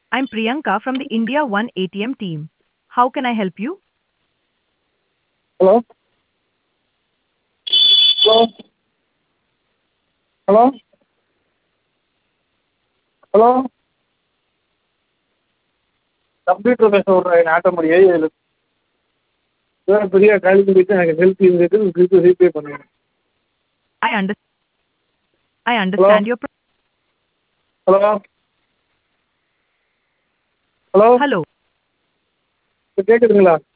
I'm Priyanka from the India One ATM team. How can I help you? Hello hello hello hello computer பேச விட்றா என்ன ஆட்ட முடியாது இதில் இதான் பெரிய காலி பண்ணிட்டு எனக்கு ஹெல்ப் இருந்துட்டு திருப்பி ரீபே பண்ணுங்க I under I understand your pro- hello hello Hello. இப்போ கேட்குதுங்களா